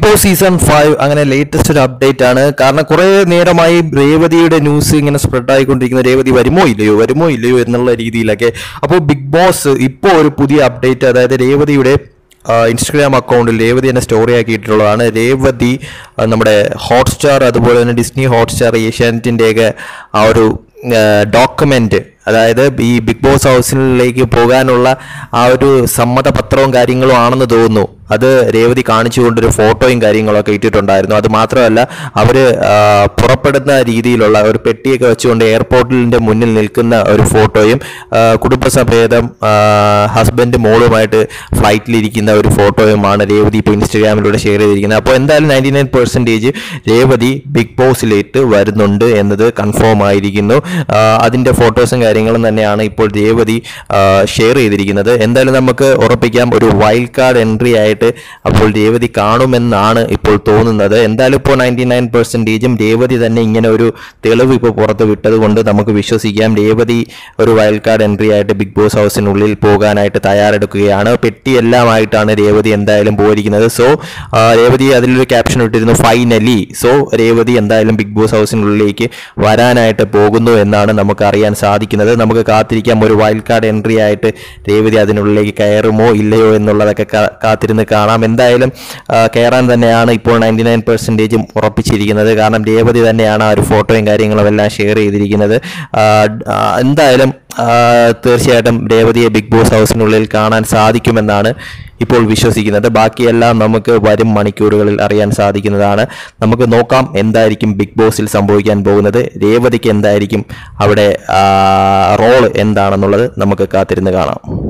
boss season five അങ്ങനെ latest ഒരു update ആണ് കാരണം കുറെ നേരമായി രേവതിയുടെ ന്യൂസ് ഇങ്ങനെ സ്പ്രെഡ് ആയിക്കൊണ്ടിരിക്കുന്ന രേവതി വരുമോ ഇല്ലയോ വരുമോ ഇല്ലയോ എന്നുള്ള രീതിയിലൊക്കെ അപ്പോൾ ബിഗ് ബോസ് ഇപ്പോൾ ഒരു പുതിയ അപ്ഡേറ്റ് അതായത് രേവതിയുടെ ഇൻസ്റ്റഗ്രാം അക്കൗണ്ടിൽ രേവതി എന്നെ സ്റ്റോറി ആക്കിയിട്ടുള്ളതാണ് രേവതി ആ, നമ്മുടെ ഹോട്ട്സ്റ്റാർ അതുപോലെ തന്നെ ഡിസ്നി ഹോട്ട്സ്റ്റാർ ഏഷ്യാനെറ്റിൻ്റെയൊക്കെ ആ ഒരു ഡോക്യുമെന്റ് അതായത് ഈ ബിഗ് ബോസ് ഹൗസിലേക്ക് പോകാനുള്ള ആ ഒരു സമ്മതപത്രവും കാര്യങ്ങളും ആണെന്ന് തോന്നുന്നു അത് രേവതി കാണിച്ചുകൊണ്ടൊരു ഫോട്ടോയും കാര്യങ്ങളൊക്കെ ഇട്ടിട്ടുണ്ടായിരുന്നു അത് മാത്രമല്ല അവർ പുറപ്പെടുന്ന രീതിയിലുള്ള ഒരു പെട്ടിയൊക്കെ വെച്ചുകൊണ്ട് എയർപോർട്ടിൻ്റെ മുന്നിൽ നിൽക്കുന്ന ഒരു ഫോട്ടോയും ആ, കുടുംബസമേതം ഹസ്ബൻഡ് മോളുമായിട്ട് ഫ്ലൈറ്റിലിരിക്കുന്ന ഒരു ഫോട്ടോയുമാണ് രേവതി ഇപ്പോൾ ഇൻസ്റ്റഗ്രാമിലൂടെ ഷെയർ ചെയ്തിരിക്കുന്നത് അപ്പോൾ എന്തായാലും ninety nine percentage Revathi Big ബോസിലേക്ക് വരുന്നുണ്ട് എന്നത് കൺഫേം ആയിരിക്കുന്നു ആ, അതിൻ്റെ ഫോട്ടോസും കാര്യങ്ങളും തന്നെയാണ് ഇപ്പോൾ രേവതി ഷെയർ ചെയ്തിരിക്കുന്നത് എന്തായാലും നമുക്ക് ഉറപ്പിക്കാം ഒരു വൈൽഡ് കാർഡ് എൻട്രി ആയിട്ട് അപ്പോൾ രേവതി കാണുമെന്നാണ് ഇപ്പോൾ തോന്നുന്നത് എന്തായാലും ഇപ്പോൾ നയൻറ്റി നയൻ പെർസെൻറ്റേജും രേവതി തന്നെ ഇങ്ങനെ ഒരു തെളിവ് ഇപ്പോൾ പുറത്ത് വിട്ടത് കൊണ്ട് നമുക്ക് വിശ്വസിക്കാം രേവതി ഒരു വൈൽഡ് കാർഡ് എൻട്രി ആയിട്ട് ബിഗ് ബോസ് ഹൗസിനുള്ളിൽ പോകാനായിട്ട് തയ്യാറെടുക്കുകയാണ് പെട്ടിയെല്ലാമായിട്ടാണ് രേവതി എന്തായാലും പോയിരിക്കുന്നത് സോ രേവതി അതിലൊരു ക്യാപ്ഷൻ ഇട്ടിരുന്നു ഫൈനലി സോ രേവതി എന്തായാലും ബിഗ് ബോസ് ഹൗസിനുള്ളിലേക്ക് വരാനായിട്ട് പോകുന്നു എന്നാണ് നമുക്ക് അറിയാൻ സാധിക്കുന്നത് നമുക്ക് കാത്തിരിക്കാം ഒരു വൈൽഡ് കാർഡ് എൻട്രി ആയിട്ട് രേവതി അതിനുള്ളിലേക്ക് കയറുമോ ഇല്ലയോ എന്നുള്ളതൊക്കെ കാ- കാത്തിരുന്ന് കാണാം എന്തായാലും ആ, കയറാൻ തന്നെയാണ് ഇപ്പോൾ നയൻറ്റി നയൻ പെർസെൻറ്റേജും ഉറപ്പിച്ചിരിക്കുന്നത് കാരണം രേവതി തന്നെയാണ് ആ ഒരു ഫോട്ടോയും കാര്യങ്ങളും എല്ലാം ഷെയർ ചെയ്തിരിക്കുന്നത് ആ, ആ, എന്തായാലും ആ, തീർച്ചയായിട്ടും രേവതിയെ ബിഗ് ബോസ് ഹൗസിനുള്ളിൽ കാണാൻ സാധിക്കുമെന്നാണ് ഇപ്പോൾ വിശ്വസിക്കുന്നത് ബാക്കിയെല്ലാം നമുക്ക് വരും മണിക്കൂറുകളിൽ അറിയാൻ സാധിക്കുന്നതാണ് നമുക്ക് നോക്കാം എന്തായിരിക്കും ബിഗ് ബോസിൽ സംഭവിക്കാൻ പോകുന്നത് രേവതിക്ക് എന്തായിരിക്കും അവിടെ റോള് എന്താണെന്നുള്ളത് നമുക്ക് കാത്തിരുന്ന് കാണാം